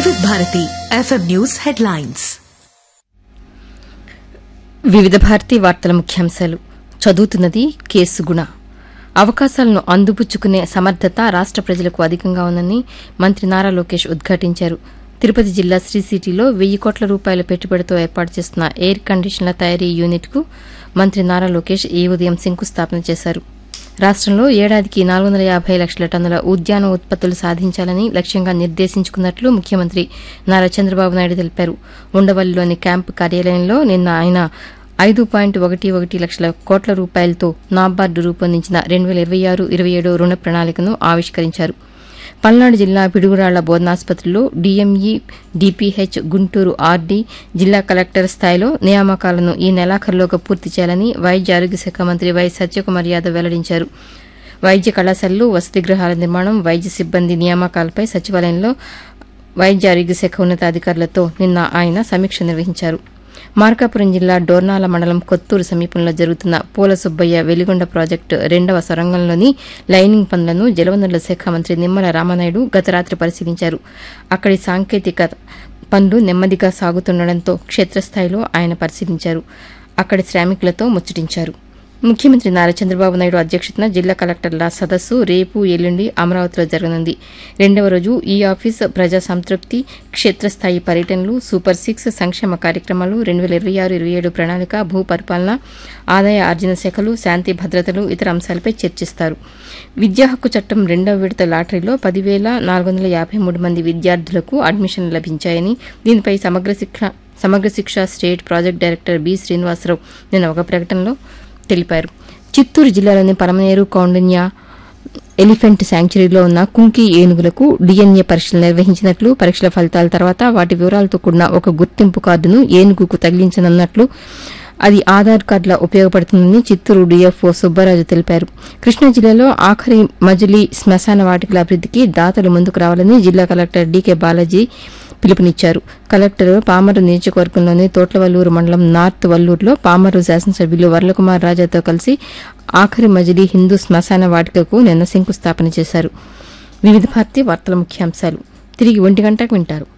వివిధ Bharati FM news headlines వివిధ భారతీ వార్తల ముఖ్యాంశాలు చదువుతున్నది కేసు గుణ అవకాశాలను అందిపుచ్చుకునే సమర్థత రాష్ట ప్రజలకు అధికంగా ఉందని మంత్రి నారా లోకేష్ ఉద్ఘాటించారు తిరుపతి జిల్లా శ్రీ సిటీలో వెయ్యి కోట్ల రూపాయల పెట్టుబడితో ఏర్పాటు చేస్తున్న ఎయిర్ కండిషన్ల తయారీ యూనిట్కు మంత్రి నారా లోకేష్ ఈ ఉదయం శంకుస్థాపన చేశారు రాష్టంలో ఏడాదికి నాలుగు వందల యాభై లక్షల టన్నుల ఉద్యాన ఉత్పత్తులు సాధించాలని లక్ష్యంగా నిర్దేశించుకున్నట్లు ముఖ్యమంత్రి నారా చంద్రబాబు నాయుడు తెలిపారు ఉండవల్లిలోని క్యాంపు కార్యాలయంలో నిన్న ఆయన ఐదు పాయింట్ ఒకటి ఒకటి లక్షల కోట్ల రూపాయలతో నాబార్డు రూపొందించిన రెండు వేల ఇరవై ఆరు ఇరవై ఏడు రుణ ప్రణాళికను ఆవిష్కరించారు పల్నాడు జిల్లా పిడుగురాళ్ల బోధనాసుపత్రిలో డీఎంఈ డీపీహెచ్ గుంటూరు ఆర్డీ జిల్లా కలెక్టర్ స్థాయిలో నియామకాలను ఈ నెలాఖరులోగా పూర్తి చేయాలని వైద్య ఆరోగ్య శాఖ మంత్రి వై సత్యకుమార్ యాదవ్ వెల్లడించారు వైద్య కళాశాలలు వసతి గృహాల నిర్మాణం వైద్య సిబ్బంది నియామకాలపై సచివాలయంలో వైద్య ఆరోగ్య శాఖ ఉన్నతాధికారులతో నిన్న ఆయన సమీక్ష నిర్వహించారు మార్కాపురం జిల్లా డోర్నాల మండలం కొత్తూరు సమీపంలో జరుగుతున్న పూల సుబ్బయ్య వెలిగొండ ప్రాజెక్టు రెండవ సొరంగంలోని లైనింగ్ పనులను జలవనరుల శాఖ మంత్రి నిమ్మల రామనాయుడు గత రాత్రి పరిశీలించారు అక్కడి సాంకేతిక పనులు నెమ్మదిగా సాగుతుండటంతో క్షేత్రస్థాయిలో ఆయన పరిశీలించారు అక్కడి శ్రామికులతో ముచ్చటించారు ముఖ్యమంత్రి నారా చంద్రబాబు నాయుడు అధ్యక్షతన జిల్లా కలెక్టర్ల సదస్సు రేపు ఎల్లుండి అమరావతిలో జరగనుంది రెండవ రోజు ఈ ఆఫీస్ ప్రజా సంతృప్తి క్షేత్రస్థాయి పర్యటనలు సూపర్ సిక్స్ సంక్షేమ కార్యక్రమాలు రెండు వేల ఇరవై ఆరు ఇరవై ఏడు ప్రణాళిక భూ పరిపాలన ఆదాయ ఆర్జన శాఖలు శాంతి భద్రతలు ఇతర అంశాలపై చర్చిస్తారు విద్యా హక్కు చట్టం రెండవ విడత లాటరీలో పదివేల నాలుగు వందల యాభై మూడు మంది విద్యార్థులకు అడ్మిషన్లు లభించాయని దీనిపై సమగ్ర Shiksha Samagra Shiksha state project director B Srinivasarao నిన్న ఒక ప్రకటనలో తెలిపారు చిత్తూరు జిల్లాలోని పరమనేరు కౌండిన్య ఎలిఫెంట్ శాంక్చురీలో ఉన్న కుంకి ఏనుగులకు డీఎన్ఏ పరీక్షలు నిర్వహించినట్లు పరీక్షల ఫలితాల తర్వాత వాటి వివరాలతో కూడిన ఒక గుర్తింపు కార్డును ఏనుగుకు తగిలించనున్నట్లు అది ఆధార్ కార్డులా ఉపయోగపడుతుందని చిత్తూరు డీఎఫ్ఓ సుబ్బరాజు తెలిపారు కృష్ణా జిల్లాలో ఆఖరి మజిలీ శ్మశాన వాటికల అభివృద్దికి దాతలు ముందుకు రావాలని జిల్లా కలెక్టర్ డీకే బాలాజీ పిలుపునిచ్చారు కలెక్టర్ పామరు నియోజకవర్గంలోని తోట్లవల్లూరు మండలం నార్త్ వల్లూరులో పామరు శాసనసభ్యులు వరలకుమార్ రాజాతో కలిసి ఆఖరి మజిలీ హిందూ శ్మశాన వాటికకు నిన్న శంకుస్థాపన చేశారు వివిధ భారతి వార్తల ముఖ్యాంశాలు తిరిగి ఒంటి గంటకు వింటారు